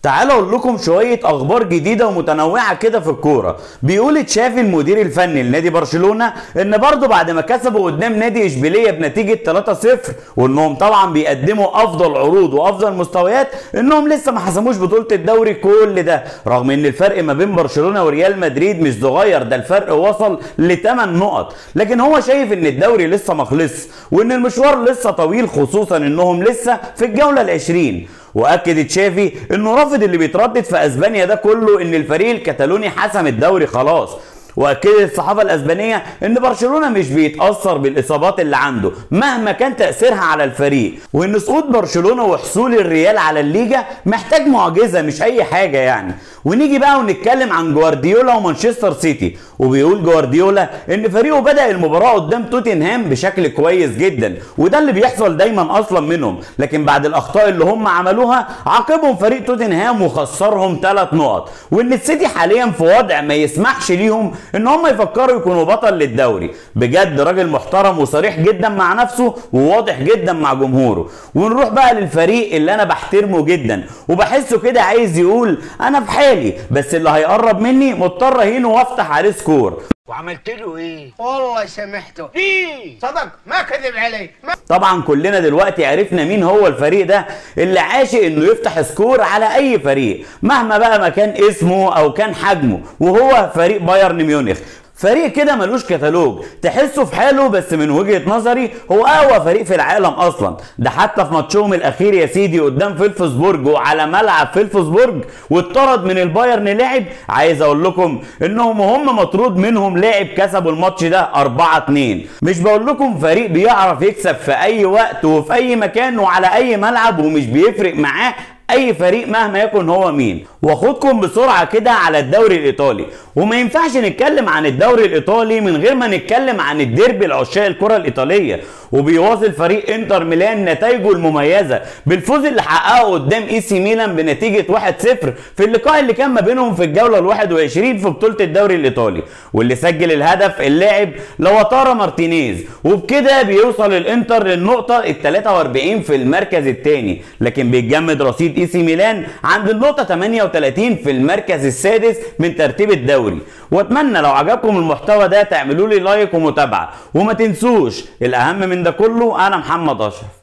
تعالوا اقول لكم شويه اخبار جديده ومتنوعه كده في الكوره بيقول تشافي المدير الفني لنادي برشلونه ان برضه بعد ما كسبوا قدام نادي اشبيليه بنتيجه 3-0 وانهم طبعا بيقدموا افضل عروض وافضل مستويات انهم لسه ما حسموش بطوله الدوري كل ده رغم ان الفرق ما بين برشلونه وريال مدريد مش صغير ده الفرق وصل ل 8 نقط لكن هو شايف ان الدوري لسه ما خلصش وان المشوار لسه طويل خصوصا انهم لسه في الجوله ال20 واكد تشافي انه رافض اللي بيتردد في اسبانيا ده كله ان الفريق الكتالوني حسم الدوري خلاص واكدت الصحافه الاسبانيه ان برشلونه مش بيتاثر بالاصابات اللي عنده مهما كان تاثيرها على الفريق وان سقوط برشلونه وحصول الريال على الليجا محتاج معجزه مش اي حاجه يعني ونيجي بقى ونتكلم عن جوارديولا ومانشستر سيتي وبيقول جوارديولا ان فريقه بدا المباراه قدام توتنهام بشكل كويس جدا وده اللي بيحصل دايما اصلا منهم لكن بعد الاخطاء اللي هم عملوها عاقبهم فريق توتنهام وخسرهم ثلاث نقط وان السيتي حاليا في وضع ما يسمحش ليهم ان هم يفكروا يكونوا بطل للدوري بجد راجل محترم وصريح جدا مع نفسه وواضح جدا مع جمهوره ونروح بقى للفريق اللي انا بحترمه جدا وبحسه كده عايز يقول انا في حالي بس اللي هيقرب مني مضطر اهينه وافتح عليه سكور وعملت له ايه؟ والله سامحته ليه؟ صدق ما كذب علي ما طبعا كلنا دلوقتي عرفنا مين هو الفريق ده اللي عاشق انه يفتح سكور على اي فريق مهما بقى ما كان اسمه او كان حجمه وهو فريق بايرن ميونخ فريق كده ملوش كتالوج تحسه في حاله بس من وجهه نظري هو اقوى فريق في العالم اصلا ده حتى في ماتشهم الاخير يا سيدي قدام فيلفسبورج وعلى ملعب فيلفسبورج واتطرد من البايرن لاعب عايز اقول لكم انهم هم مطرود منهم لاعب كسبوا الماتش ده 4 2 مش بقول لكم فريق بيعرف يكسب في اي وقت وفي اي مكان وعلى اي ملعب ومش بيفرق معاه اي فريق مهما يكن هو مين واخدكم بسرعه كده على الدوري الايطالي وما ينفعش نتكلم عن الدوري الايطالي من غير ما نتكلم عن الديربي العشاق الكره الايطاليه وبيواصل فريق انتر ميلان نتائجه المميزه بالفوز اللي حققه قدام اي سي ميلان بنتيجه 1-0 في اللقاء اللي كان ما بينهم في الجوله ال21 في بطوله الدوري الايطالي واللي سجل الهدف اللاعب لوتارا مارتينيز وبكده بيوصل الانتر للنقطه ال 43 في المركز الثاني لكن بيتجمد رصيد اي سي ميلان عند النقطه 38 في المركز السادس من ترتيب الدوري واتمنى لو عجبكم المحتوى ده تعملوا لي لايك ومتابعه وما تنسوش الاهم من ده كله انا محمد اشرف